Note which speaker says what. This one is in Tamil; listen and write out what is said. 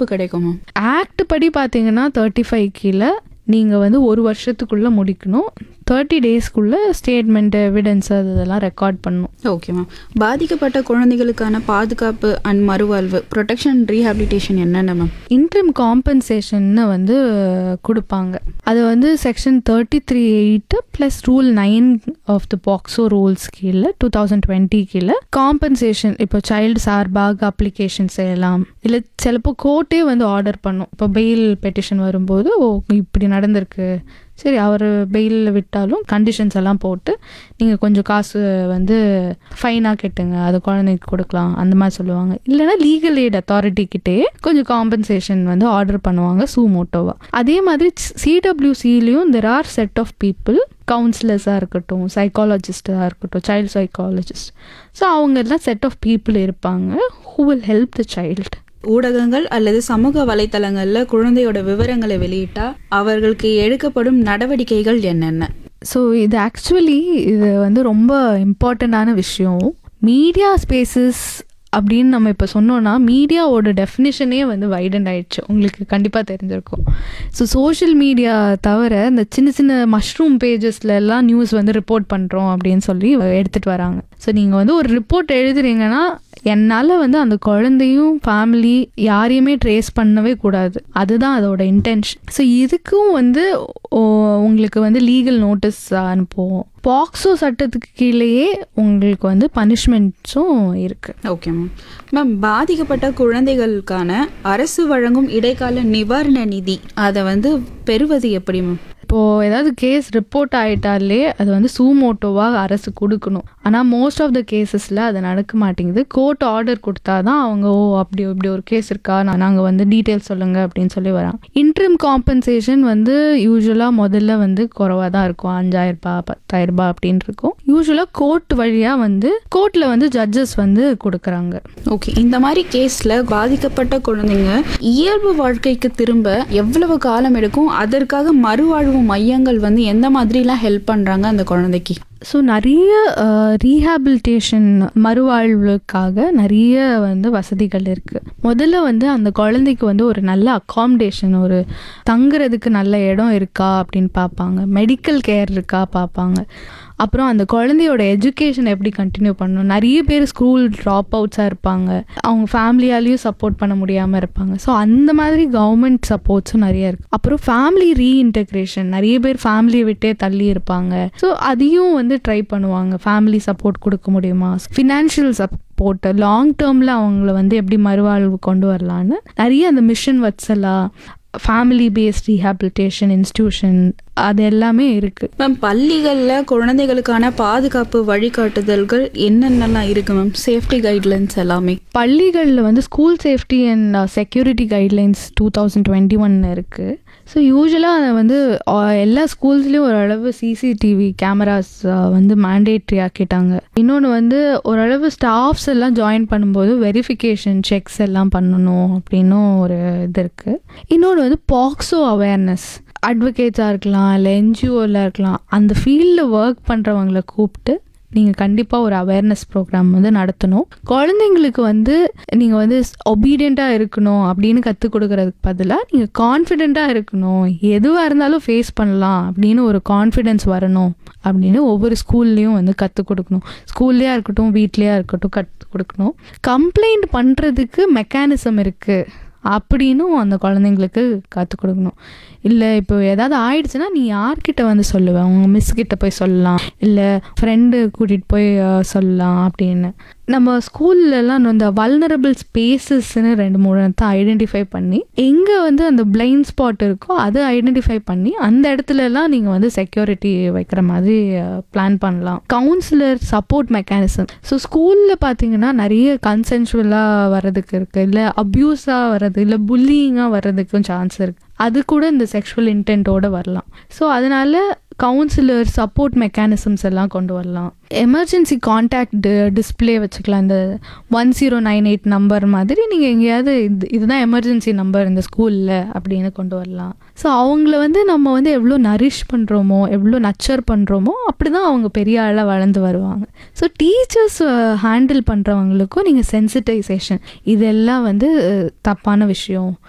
Speaker 1: தீர்ப்பு கிடைக்கும் மேம்
Speaker 2: ஆக்ட் படி பார்த்தீங்கன்னா தேர்ட்டி ஃபைவ் கீழே நீங்கள் வந்து ஒரு வருஷத்துக்குள்ளே முடிக்கணும் தேர்ட்டி டேஸ்க்குள்ளே ஸ்டேட்மெண்ட் எவிடன்ஸ் அது இதெல்லாம் ரெக்கார்ட் பண்ணணும்
Speaker 1: ஓகே மேம் பாதிக்கப்பட்ட குழந்தைகளுக்கான பாதுகாப்பு அண்ட் மறுவாழ்வு ப்ரொடெக்ஷன் ரீஹாபிலிட்டேஷன் என்னென்ன மேம்
Speaker 2: இன்ட்ரிம் காம்பன்சேஷன்னு வந்து கொடுப்பாங்க அது வந்து section thirty three eight plus rule nine of the POCSO rules கீழே டூ தௌசண்ட் டுவெண்ட்டி கீழே காம்பன்சேஷன் இப்போ சைல்டு சார்பாக அப்ளிகேஷன் செய்யலாம் இல்லை சிலப்போ கோர்ட்டே வந்து ஆர்டர் பண்ணும் இப்போ பெயில் பெட்டிஷன் வரும்போது ஓ இப்படி நடந்திருக்கு சரி அவர் பெயிலில் விட்டாலும் கண்டிஷன்ஸ் எல்லாம் போட்டு நீங்கள் கொஞ்சம் காசு வந்து ஃபைனாக கட்டுங்க அது குழந்தைக்கு கொடுக்கலாம் அந்த மாதிரி சொல்லுவாங்க இல்லைன்னா லீகல் எய்ட் அத்தாரிட்டி கிட்டே கொஞ்சம் காம்பன்சேஷன் வந்து ஆர்டர் பண்ணுவாங்க சூ மோட்டோவா அதே மாதிரி சிடபிள்யூசிலையும் there are set of people கவுன்சிலர்ஸாக இருக்கட்டும் சைக்காலஜிஸ்டாக இருக்கட்டும் சைல்டு சைக்காலஜிஸ்ட் ஸோ அவங்க எல்லாம் செட் ஆஃப் பீப்புள் இருப்பாங்க who will help the child
Speaker 1: ஊடகங்கள் அல்லது சமூக வலைத்தளங்கள்ல குழந்தையோட விவரங்களை வெளியிட்டா அவர்களுக்கு எடுக்கப்படும் நடவடிக்கைகள் என்னென்ன
Speaker 2: ஸோ இது ஆக்சுவலி இது வந்து ரொம்ப இம்பார்ட்டண்ட்டான விஷயம் மீடியா ஸ்பேசஸ் அப்படின்னு நம்ம இப்போ சொன்னோன்னா மீடியாவோட டெஃபினிஷனே வந்து வைடண்ட் ஆயிடுச்சு உங்களுக்கு கண்டிப்பாக தெரிஞ்சிருக்கும் ஸோ சோஷியல் மீடியா தவிர இந்த சின்ன சின்ன மஷ்ரூம் பேஜஸ்ல எல்லாம் நியூஸ் வந்து ரிப்போர்ட் பண்ணுறோம் அப்படின்னு சொல்லி எடுத்துகிட்டு வராங்க ஸோ நீங்கள் வந்து ஒரு ரிப்போர்ட் எழுதுறீங்கன்னா என்னால் வந்து அந்த குழந்தையும் ஃபேமிலி யாரையுமே ட்ரேஸ் பண்ணவே கூடாது அதுதான் அதோட இன்டென்ஷன் ஸோ இதுக்கும் வந்து ஓ- உங்களுக்கு வந்து லீகல் நோட்டீஸ் அனுப்புவோம் பாக்ஸோ சட்டத்துக்கு கீழேயே உங்களுக்கு வந்து பனிஷ்மெண்ட்ஸும் இருக்குது
Speaker 1: ஓகே மேம் மேம் பாதிக்கப்பட்ட குழந்தைகளுக்கான அரசு வழங்கும் இடைக்கால நிவாரண நிதி அதை வந்து பெறுவது எப்படி மேம்
Speaker 2: இப்போது ஏதாவது கேஸ் ரிப்போர்ட் ஆயிட்டாலே அது வந்து சூமோட்டோவாக அரசு கொடுக்கணும் ஆனால் மோஸ்ட் ஆஃப் த கேசஸில் அது நடக்க மாட்டேங்குது கோர்ட் ஆர்டர் கொடுத்தா தான் அவங்க ஓ அப்படி இப்படி ஒரு கேஸ் இருக்கா நான் நாங்கள் வந்து டீட்டெயில்ஸ் சொல்லுங்க அப்படின்னு சொல்லி வராங்க இன்ட்ரிம் காம்பன்சேஷன் வந்து யூஸ்வலாக முதல்ல வந்து குறவாக தான் இருக்கும் அஞ்சாயிரம் ரூபாய் பத்தாயிரம் ரூபாய் அப்படின்னு இருக்கும் யூஸ்வலாக கோர்ட் வழியாக வந்து கோர்ட்டில் வந்து ஜட்ஜஸ் வந்து கொடுக்குறாங்க
Speaker 1: ஓகே இந்த மாதிரி கேஸ்ல பாதிக்கப்பட்ட குழந்தைங்க இயல்பு வாழ்க்கைக்கு திரும்ப எவ்வளவு காலம் எடுக்கும் அதற்காக மறுவாழ்வு மையங்கள் வந்து எந்த மாதிரிலாம் ஹெல்ப் பண்றாங்க அந்த குழந்தைக்கு
Speaker 2: ஸோ நிறைய ரீஹாபிலிட்டேஷன் மறுவாழ்வுக்காக நிறைய வந்து வசதிகள் இருக்குது முதல்ல வந்து அந்த குழந்தைக்கு வந்து ஒரு நல்ல அகாமடேஷன் ஒரு தங்குறதுக்கு நல்ல இடம் இருக்கா அப்படின்னு பார்ப்பாங்க மெடிக்கல் கேர் இருக்கா பார்ப்பாங்க அப்புறம் அந்த குழந்தையோட எஜுகேஷன் எப்படி கண்டினியூ பண்ணணும் நிறைய பேர் ஸ்கூல் ட்ராப் அவுட்ஸாக இருப்பாங்க அவங்க ஃபேமிலியாலேயும் சப்போர்ட் பண்ண முடியாமல் இருப்பாங்க ஸோ அந்த மாதிரி கவர்மெண்ட் சப்போர்ட்ஸும் நிறைய இருக்கு அப்புறம் ஃபேமிலி ரீஇன்டெக்ரேஷன் நிறைய பேர் ஃபேமிலியை விட்டே தள்ளி இருப்பாங்க ஸோ அதையும் வந்து ட்ரை பண்ணுவாங்க ஃபேமிலி சப்போர்ட் கொடுக்க முடியுமா ஃபினான்ஷியல் சப்போர்ட் லாங் டேர்மில் அவங்கள வந்து எப்படி மறுவாழ்வு கொண்டு வரலான்னு நிறைய அந்த மிஷன் வச்சலா ஃபேமிலி பேஸ்ட் ரீஹாபிலிட்டேஷன் இன்ஸ்டியூஷன் அது எல்லாமே இருக்குது
Speaker 1: மேம் பள்ளிகள்ல குழந்தைகளுக்கான பாதுகாப்பு வழிகாட்டுதல்கள் என்னென்னலாம் இருக்கு மேம் சேஃப்டி கைட்லைன்ஸ் எல்லாமே
Speaker 2: பள்ளிகளில் வந்து school safety and security guidelines two thousand twenty one இருக்குது ஸோ யூஸ்வலாக அதை வந்து ஆ- எல்லா ஸ்கூல்ஸ்லேயும் ஓரளவு சிசிடிவி கேமராஸ் வந்து மேண்டேட்ரி ஆக்கிட்டாங்க இன்னொன்று வந்து ஓரளவு ஸ்டாஃப்ஸ் எல்லாம் ஜாயின் பண்ணும்போது வெரிஃபிகேஷன் செக்ஸ் எல்லாம் பண்ணணும் அப்படின்னும் ஒரு இது இருக்குது இன்னொன்று வந்து பாக்ஸோ அவேர்னஸ் அட்வொகேட்ஸாக இருக்கலாம் இல்லை என்ஜிஓவில் இருக்கலாம் அந்த ஃபீல்டில் ஒர்க் பண்ணுறவங்கள கூப்பிட்டு நீங்கள் கண்டிப்பாக ஒரு அவேர்னஸ் ப்ரோக்ராம் வந்து நடத்தணும் குழந்தைங்களுக்கு வந்து நீங்கள் வந்து ஒபீடியண்ட்டாக இருக்கணும் அப்படின்னு கற்றுக் கொடுக்கறதுக்கு பதிலாக நீங்கள் கான்ஃபிடெண்ட்டாக இருக்கணும் எதுவாக இருந்தாலும் ஃபேஸ் பண்ணலாம் அப்படின்னு ஒரு கான்ஃபிடென்ஸ் வரணும் அப்படின்னு ஒவ்வொரு ஸ்கூல்லையும் வந்து கற்றுக் கொடுக்கணும் ஸ்கூல்லையா இருக்கட்டும் வீட்லேயா இருக்கட்டும் கற்றுக் கொடுக்கணும் கம்ப்ளைண்ட் பண்ணுறதுக்கு மெக்கானிசம் இருக்குது அப்படின்னும் அந்த குழந்தைங்களுக்கு கற்றுக் கொடுக்கணும் இல்லை இப்போ ஏதாவது ஆயிடுச்சுன்னா நீ யார்கிட்ட வந்து சொல்லுவேன் உங்கள் மிஸ் கிட்ட போய் சொல்லலாம் இல்லை ஃப்ரெண்டு கூட்டிகிட்டு போய் அஹ், சொல்லலாம் அப்படின்னு நம்ம ஸ்கூல்லலாம் இந்த வல்னரபிள் ஸ்பேசஸ்ன்னு ரெண்டு மூணு தான் ஐடென்டிஃபை பண்ணி எங்கே வந்து அந்த பிளைண்ட் ஸ்பாட் இருக்கோ அதை ஐடென்டிஃபை பண்ணி அந்த இடத்துல எல்லாம் நீங்கள் வந்து செக்யூரிட்டி வைக்கிற மாதிரி பிளான் பண்ணலாம் கவுன்சிலர் சப்போர்ட் மெக்கானிசம் ஸோ ஸ்கூலில் பார்த்தீங்கன்னா நிறைய கன்சென்சுவலாக வர்றதுக்கு இருக்குது இல்லை அப்யூஸாக வர்றது இல்லை புல்லிங்காக வர்றதுக்கும் சான்ஸ் இருக்குது அது கூட இந்த செக்ஷுவல் இன்டென்ட்டோட வரலாம் ஸோ அதனால கவுன்சிலர் சப்போர்ட் மெக்கானிசம்ஸ் எல்லாம் கொண்டு வரலாம் எமர்ஜென்சி கான்டாக்ட் டிஸ்ப்ளே வச்சுக்கலாம் இந்த one zero nine eight number மாதிரி நீங்கள் எங்கேயாவது இது இதுதான் எமர்ஜென்சி நம்பர் இந்த ஸ்கூலில் அப்படின்னு கொண்டு வரலாம் ஸோ அவங்கள வந்து நம்ம வந்து எவ்வளோ நரிஷ் பண்ணுறோமோ எவ்வளோ நச்சர் பண்ணுறோமோ அப்படி தான் அவங்க பெரிய ஆளாக வளர்ந்து வருவாங்க ஸோ டீச்சர்ஸ் ஹேண்டில் பண்ணுறவங்களுக்கும் நீங்கள் சென்சிட்டைசேஷன் இதெல்லாம் வந்து அஹ், தப்பான விஷயம்